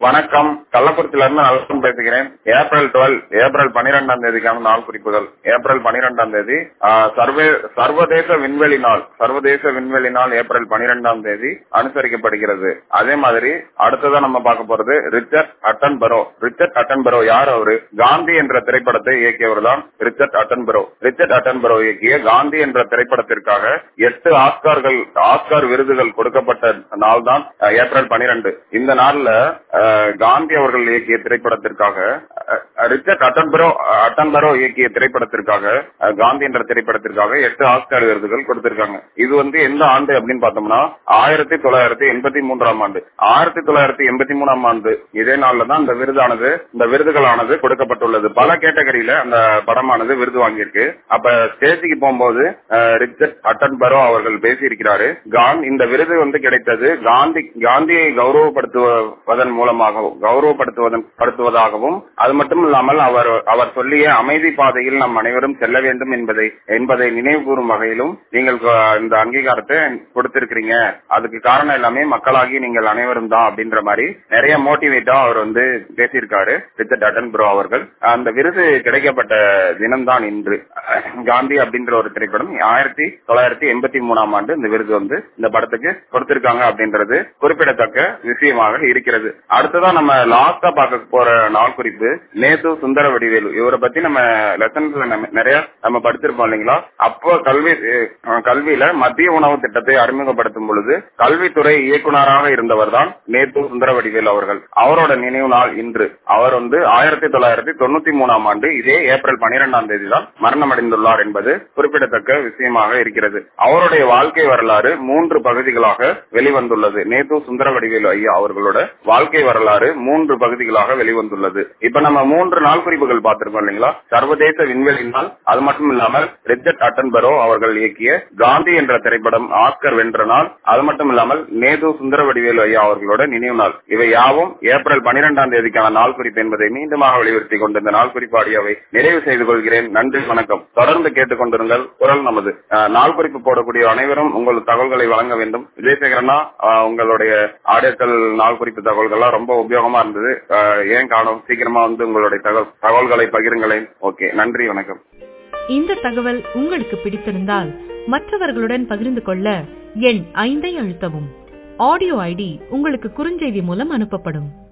வணக்கம் கள்ளக்குறிச்சியில இருந்து நல்லம் பேசுகிறேன் ஏப்ரல் டுவெல் ஏப்ரல் பனிரெண்டாம் தேதிக்கான நாள் குறிப்புகள் ஏப்ரல் பனிரெண்டாம் தேதி ஆஹ், சர்வே சர்வதேச விண்வெளி நாள் சர்வதேச விண்வெளி நாள் ஏப்ரல் பனிரெண்டாம் தேதி அனுசரிக்கப்படுகிறது அதே மாதிரி அடுத்ததா நம்ம பார்க்க போறது ரிச்சர்ட் அட்டன்பரோ ரிச்சர்ட் அட்டன்பரோ யார் அவரு காந்தி என்ற திரைப்படத்தை இயக்கியவர் தான் ரிச்சர்ட் அட்டன்பரோ ரிச்சர்ட் அட்டன்பரோ இயக்கிய காந்தி என்ற திரைப்படத்திற்காக எட்டு ஆஸ்கார்கள் ஆஸ்கார் விருதுகள் கொடுக்கப்பட்ட நாள் தான் அஹ், ஏப்ரல் பனிரெண்டு இந்த நாள்ல அஹ், காந்தி அவர்கள் இயக்கிய திரைப்படத்திற்காக அஹ், ரிச்சர்ட் அட்டன்பரோ அட்டன்பரோ இயக்கிய திரைப்படத்திற்காக அஹ், காந்தி என்ற திரைப்படத்திற்காக எட்டு ஆஸ்கார் விருதுகள் கொடுத்திருக்காங்க இது வந்து எந்த ஆண்டு அப்படின்னு பார்த்தோம்னா ஆயிரத்தி தொள்ளாயிரத்தி எண்பத்தி மூன்றாம் ஆண்டு ஆயிரத்தி தொள்ளாயிரத்தி எண்பத்தி மூணாம் ஆண்டு இதே நாள்ல தான் இந்த விருதானது இந்த விருதுகளானது கொடுக்கப்பட்டுள்ளது பல கேட்டகரியில அந்த படமானது விருது வாங்கியிருக்கு அப்ப ஸ்டேஜுக்கு போகும்போது அஹ், ரிச்சர்ட் அட்டன்பரோ அவர்கள் பேசியிருக்கிறாரு கான் இந்த விருது வந்து கிடைத்தது காந்தி காந்தியை கௌரவப்படுத்துவதன் மூலமாகவும் கௌரவப்படுத்துவதன் படுத்துவதாகவும் அது மட்டும் இல்லாமல் அவர் அவர் சொல்லிய அமைதி பாதையில் நம் அனைவரும் செல்ல வேண்டும் என்பதை என்பதை நினைவு கூறும் வகையிலும் நீங்கள் க- இந்த அங்கீகாரத்தை கொடுத்திருக்கிறீங்க அதுக்கு காரணம் எல்லாமே மக்களாகி நீங்கள் அனைவரும் தான் அப்படின்ற மாதிரி நிறைய மோட்டிவேட்டா அவர் வந்து பேசியிருக்காரு ரிச்சர்ட் அட்டன்பரோ அவர்கள் அந்த விருது கிடைக்கப்பட்ட தினம்தான் இன்று காந்தி அப்படின்ற ஒரு திரைப்படம் ஆயிரத்தி தொள்ளாயிரத்தி எண்பத்தி மூணாம் ஆண்டு இந்த விருது வந்து இந்த படத்துக்கு கொடுத்திருக்காங்க அப்படின்றது குறிப்பிடத்தக்க விஷயமாக இருக்கிறது அடுத்ததா நம்ம லாஸ்டா பார்க்க போற நாள் குறிப்பு நேத்து சுந்தர வடிவேலு இவரை பத்தி நம்ம லெசன்ஸ்ல நிறைய நம்ம படிச்சிருப்போம் இல்லைங்களா அப்போ கல்வி அஹ், கல்வியில மத்திய உணவு திட்டத்தை அறிமுகப்படுத்தும் பொழுது கல்வித்துறை இயக்குனராக இருந்தவர் தான் நேத்து சுந்தர வடிவேலு அவர்கள் அவரோட நினைவு நாள் இன்று அவர் வந்து ஆயிரத்தி தொள்ளாயிரத்தி தொண்ணூத்தி மூணாம் ஆண்டு இதே ஏப்ரல் பனிரெண்டாம் தேதி தான் மரணம் அடைந்துள்ளார் என்பது குறிப்பிடத்தக்க விஷயமாக இருக்கிறது அவருடைய வாழ்க்கை வரலாறு மூன்று பகுதிகளாக வெளிவந்துள்ளது நேத்து சுந்தர வடிவேலு ஐயா அவர்களோட வாழ்க்கை வரலாறு மூன்று பகுதிகளாக வெளிவந்துள்ளது இப்ப நம்ம மூன்று நாள் குறிப்புகள் பார்த்திருக்கோம் இல்லைங்களா சர்வதேச விண்வெளி நாள் அது மட்டும் இல்லாமல் ரிச்சர்ட் அட்டன்பரோ அவர்கள் இயக்கிய காந்தி என்ற திரைப்படம் ஆஸ்கர் வென்ற நாள் அது மட்டும் இல்லாமல் நேது சுந்தர வடிவேலு ஐயா அவர்களோட நினைவு நாள் இவை யாவும் ஏப்ரல் பனிரெண்டாம் தேதிக்கான நாள் குறிப்பு என்பதை மீண்டுமாக வலியுறுத்தி கொண்டு இந்த நாள் குறிப்பு ஆடியோவை நிறைவு செய்து கொள்கிறேன் நன்றி வணக்கம் தொடர்ந்து கேட்டுக்கொண்டிருங்கள் குரல் நமது அஹ், நாள் குறிப்பு போடக்கூடிய அனைவரும் உங்கள் தகவல்களை வழங்க வேண்டும் விஜயசேகரனா அஹ், உங்களுடைய ஆடியோக்கள் நாள் குறிப்பு தகவல்கள்லாம் ரொம்ப உபயோகமா இருந்தது அஹ், ஏன் காணும் சீக்கிரமா வந்து உங்களுடைய தகவல் தகவல்களை பகிருங்களேன் ஓகே நன்றி வணக்கம் இந்த தகவல் உங்களுக்கு பிடித்திருந்தால் மற்றவர்களுடன் பகிர்ந்து கொள்ள எண் ஐந்தை அழுத்தவும் ஆடியோ ஐடி உங்களுக்கு குறுஞ்செய்தி மூலம் அனுப்பப்படும்